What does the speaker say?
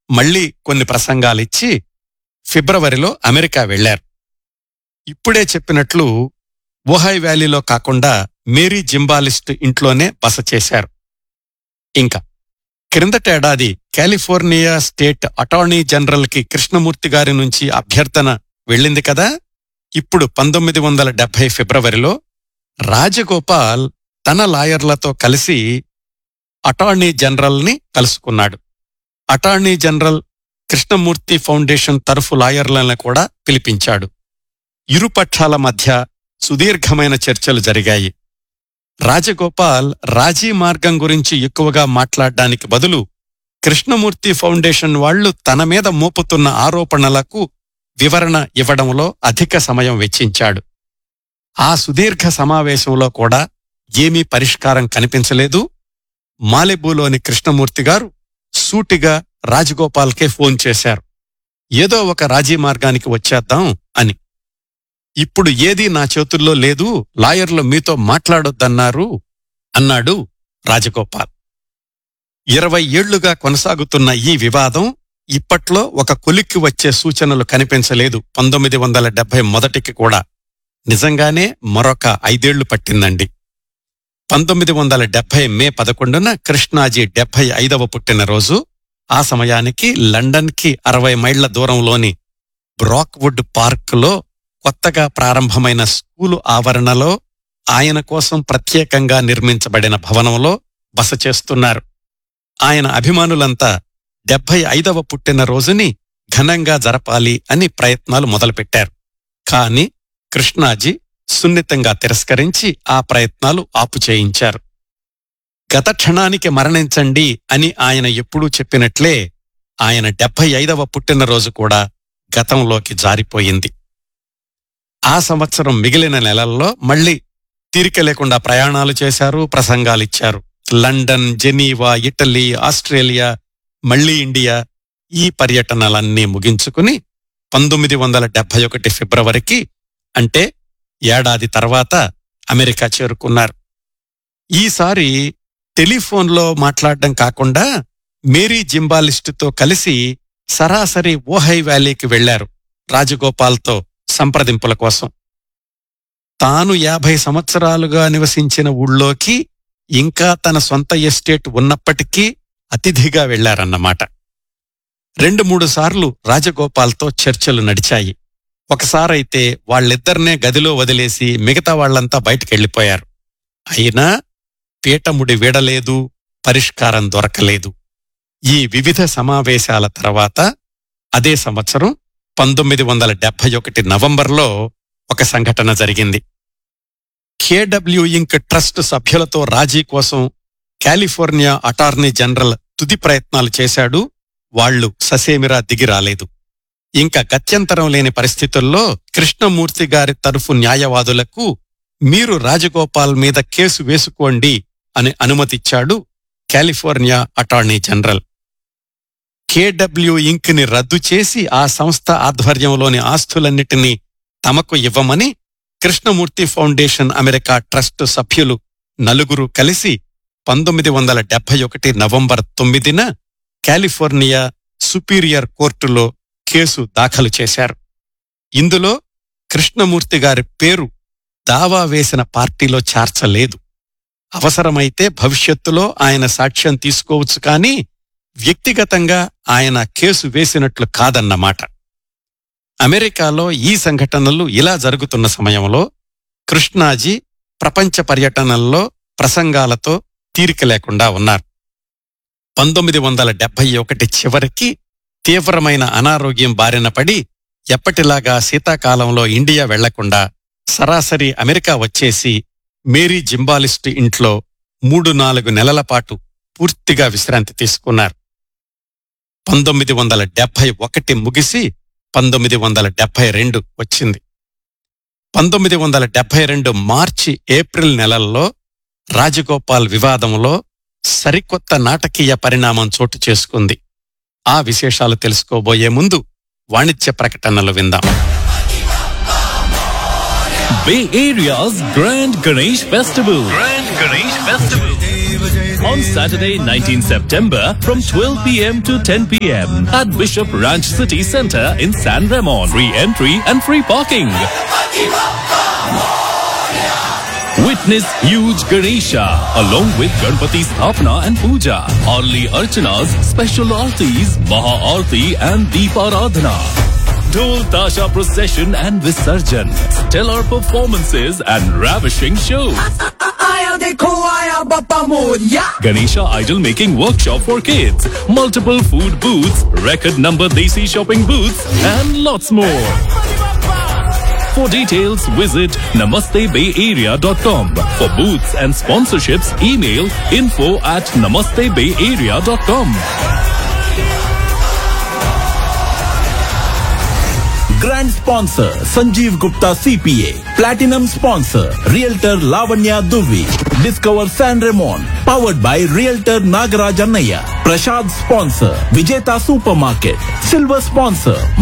మళ్ళీ కొన్ని ప్రసంగాలిచ్చి ఫిబ్రవరిలో అమెరికా వెళ్లారు ఇప్పుడే చెప్పినట్లు ఓహాయ్ వ్యాలీలో కాకుండా మేరీ జింబాలిస్ట్ ఇంట్లోనే బస చేశారు ఇంకా క్రిందటేడాది కాలిఫోర్నియా స్టేట్ అటార్నీ జనరల్కి కృష్ణమూర్తి గారి నుంచి అభ్యర్థన వెళ్ళింది కదా ఇప్పుడు పంతొమ్మిది వందల డెబ్బై ఫిబ్రవరిలో రాజగోపాల్ తన లాయర్లతో కలిసి అటార్నీ జనరల్ని కలుసుకున్నాడు అటార్నీ జనరల్ కృష్ణమూర్తి ఫౌండేషన్ తరఫు లాయర్లను కూడా పిలిపించాడు ఇరుపక్షాల మధ్య సుదీర్ఘమైన చర్చలు జరిగాయి రాజగోపాల్ రాజీ మార్గం గురించి ఎక్కువగా మాట్లాడ్డానికి బదులు కృష్ణమూర్తి ఫౌండేషన్ వాళ్లు తన మీద మోపుతున్న ఆరోపణలకు వివరణ ఇవ్వడంలో అధిక సమయం వెచ్చించాడు ఆ సుదీర్ఘ సమావేశంలో కూడా ఏమీ పరిష్కారం కనిపించలేదు మాలెబూలోని కృష్ణమూర్తి గారు సూటిగా రాజగోపాల్కే ఫోన్ చేశారు ఏదో ఒక రాజీ మార్గానికి వచ్చేద్దాం అని ఇప్పుడు ఏదీ నా చేతుల్లో లేదు లాయర్లు మీతో మాట్లాడొద్దన్నారు అన్నాడు రాజగోపాల్ ఇరవై ఏళ్లుగా కొనసాగుతున్న ఈ వివాదం ఇప్పట్లో ఒక కొలిక్కి వచ్చే సూచనలు కనిపించలేదు పంతొమ్మిది వందల డెబ్బై మొదటికి కూడా నిజంగానే మరొక ఐదేళ్లు పట్టిందండి పంతొమ్మిది వందల డెబ్బై మే పదకొండున కృష్ణాజీ డెబ్బై ఐదవ పుట్టినరోజు ఆ సమయానికి లండన్కి అరవై మైళ్ల దూరంలోని బ్రాక్వుడ్ పార్క్లో కొత్తగా ప్రారంభమైన స్కూలు ఆవరణలో ఆయన కోసం ప్రత్యేకంగా నిర్మించబడిన భవనంలో బస చేస్తున్నారు ఆయన అభిమానులంతా డెబ్బై ఐదవ పుట్టినరోజుని ఘనంగా జరపాలి అని ప్రయత్నాలు మొదలుపెట్టారు కాని కృష్ణాజీ సున్నితంగా తిరస్కరించి ఆ ప్రయత్నాలు ఆపు చేయించారు గత క్షణానికి మరణించండి అని ఆయన ఎప్పుడూ చెప్పినట్లే ఆయన డెబ్బై ఐదవ పుట్టినరోజు కూడా గతంలోకి జారిపోయింది ఆ సంవత్సరం మిగిలిన నెలల్లో మళ్ళీ తీరిక లేకుండా ప్రయాణాలు చేశారు ప్రసంగాలిచ్చారు లండన్ జెనీవా ఇటలీ ఆస్ట్రేలియా మళ్ళీ ఇండియా ఈ పర్యటనలన్నీ ముగించుకుని పంతొమ్మిది వందల డెబ్బై ఒకటి ఫిబ్రవరికి అంటే ఏడాది తర్వాత అమెరికా చేరుకున్నారు ఈసారి టెలిఫోన్లో మాట్లాడడం కాకుండా మేరీ జింబాలిస్టుతో కలిసి సరాసరి ఓహై వ్యాలీకి వెళ్లారు రాజగోపాల్తో సంప్రదింపుల కోసం తాను యాభై సంవత్సరాలుగా నివసించిన ఊళ్ళోకి ఇంకా తన సొంత ఎస్టేట్ ఉన్నప్పటికీ అతిథిగా వెళ్లారన్నమాట రెండు మూడు సార్లు రాజగోపాల్తో చర్చలు నడిచాయి ఒకసారైతే వాళ్ళిద్దరినే గదిలో వదిలేసి మిగతా వాళ్లంతా బయటికెళ్లిపోయారు అయినా పీటముడి వీడలేదు పరిష్కారం దొరకలేదు ఈ వివిధ సమావేశాల తర్వాత అదే సంవత్సరం పంతొమ్మిది వందల డెబ్బై ఒకటి నవంబర్లో ఒక సంఘటన జరిగింది కేడబ్ల్యూ ఇంక్ ట్రస్ట్ సభ్యులతో రాజీ కోసం కాలిఫోర్నియా అటార్నీ జనరల్ తుది ప్రయత్నాలు చేశాడు వాళ్లు ససేమిరా దిగి రాలేదు ఇంకా గత్యంతరం లేని పరిస్థితుల్లో కృష్ణమూర్తి గారి తరఫు న్యాయవాదులకు మీరు రాజగోపాల్ మీద కేసు వేసుకోండి అని అనుమతిచ్చాడు California attorney general KW inc ని రద్దు చేసి ఆ సంస్థ ఆధ్వర్యంలోని ఆస్తులన్నిటినీ తమకు ఇవ్వమని కృష్ణమూర్తి ఫౌండేషన్ అమెరికా ట్రస్ట్ సభ్యులు నలుగురు కలిసి పంతొమ్మిది వందల డెబ్బై ఒకటి నవంబర్ తొమ్మిదిన కాలిఫోర్నియా సుపీరియర్ కోర్టులో కేసు దాఖలు చేశారు ఇందులో కృష్ణమూర్తి గారి పేరు దావా వేసిన పార్టీలో చేర్చలేదు అవసరమైతే భవిష్యత్తులో ఆయన సాక్ష్యం తీసుకోవచ్చు కానీ వ్యక్తిగతంగా ఆయన కేసు వేసినట్లు కాదన్నమాట అమెరికాలో ఈ సంఘటనలు ఇలా జరుగుతున్న సమయంలో కృష్ణాజీ ప్రపంచ పర్యటనల్లో ప్రసంగాలతో తీరిక లేకుండా ఉన్నారు పంతొమ్మిది వందల డెబ్బై ఒకటి చివరికి తీవ్రమైన అనారోగ్యం బారిన పడి ఎప్పటిలాగా శీతాకాలంలో ఇండియా వెళ్లకుండా సరాసరి అమెరికా వచ్చేసి మేరీ జింబాలిస్ట్ ఇంట్లో మూడు నాలుగు నెలల పాటు పూర్తిగా విశ్రాంతి తీసుకున్నారు పంతొమ్మిది వందల డెబ్బై ఒకటి ముగిసి పంతొమ్మిది వందల డెబ్బై రెండు వచ్చింది పంతొమ్మిది వందల డెబ్బై రెండు మార్చి ఏప్రిల్ నెలల్లో రాజగోపాల్ వివాదంలో సరికొత్త నాటకీయ పరిణామం చోటు చేసుకుంది ఆ విశేషాలు తెలుసుకోబోయే ముందు వాణిజ్య ప్రకటనలు విందాం Bay Area's Grand Ganesh Festival. Grand Ganesh Festival. on Saturday, 19 September from 12 p.m. to 10 p.m. at Bishop Ranch City Center in San Ramon. Free entry and free parking. Witness huge Ganesha along with Ganpati Sthapana and Puja, Arli Archanas, special artis, Maha Arti and Deeparadhana. Dhol Tasha procession and Visarjan, stellar performances and ravishing shows. आया देखो आया बापा Moriya Ganesha idol making workshop for kids, multiple food booths, record number Desi shopping booths, and lots more. For details, visit namastebayarea.com. For booths and sponsorships, email info at namastebayarea.com. Grand sponsor Sanjeev Gupta CPA. Platinum sponsor Realtor Lavanya Duvi. Discover San Ramon. Powered by Realtor Nagaraj Annaya. Prashad sponsor Vijeta Supermarket. Silver sponsor